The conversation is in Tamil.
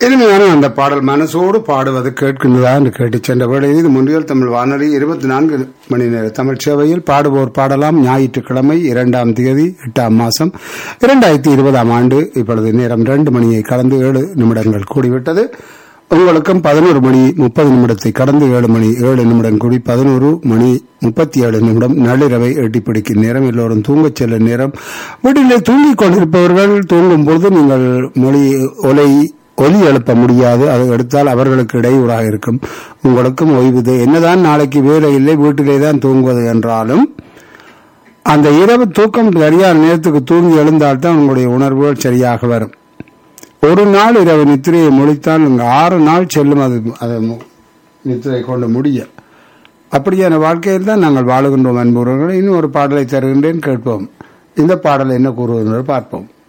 இனிமையான அந்த பாடல் மனசோடு பாடுவது கேட்கின்றதா என்று கேட்டு சென்ற வேளையில் இது முன்றியல் தமிழ் வானொலி இருபத்தி நான்கு மணி நேர தமிழ் சேவையில் பாடுவோர் பாடலாம் ஞாயிற்றுக்கிழமை இரண்டாம் தேதி எட்டாம் மாசம் இரண்டாயிரத்தி இருபதாம் ஆண்டு இப்பொழுது நேரம் இரண்டு மணியை கடந்து ஏழு நிமிடங்கள் கூடிவிட்டது உங்களுக்கும் பதினோரு மணி முப்பது நிமிடத்தை கடந்து ஏழு மணி ஏழு நிமிடம் கூடி பதினோரு மணி முப்பத்தி ஏழு நிமிடம் நள்ளிரவை எட்டி பிடிக்கும் நேரம் எல்லோரும் தூங்கச் செல்லும் நேரம் வீட்டிலே தூங்கிக் கொண்டிருப்பவர்கள் தூங்கும் பொழுது நீங்கள் மொழி ஒலை ஒலி எழுப்ப முடியாது அதை எடுத்தால் அவர்களுக்கு இடையூறாக இருக்கும் உங்களுக்கும் ஓய்வு என்னதான் நாளைக்கு வேலை இல்லை வீட்டிலே தான் தூங்குவது என்றாலும் அந்த இரவு தூக்கம் சரியான நேரத்துக்கு தூங்கி எழுந்தால்தான் உங்களுடைய உணர்வுகள் சரியாக வரும் ஒரு நாள் இரவு நித்திரையை முடித்தால் இங்கு ஆறு நாள் செல்லும் அது அதை மு- நித்திரை கொண்டு முடிய அப்படியான வாழ்க்கையில் தான் நாங்கள் வாழுகின்றோம் அன்புறவர்கள் இன்னும் ஒரு பாடலை தருகின்றேன் கேட்போம் இந்த பாடல் என்ன கூறுவது என்று பார்ப்போம்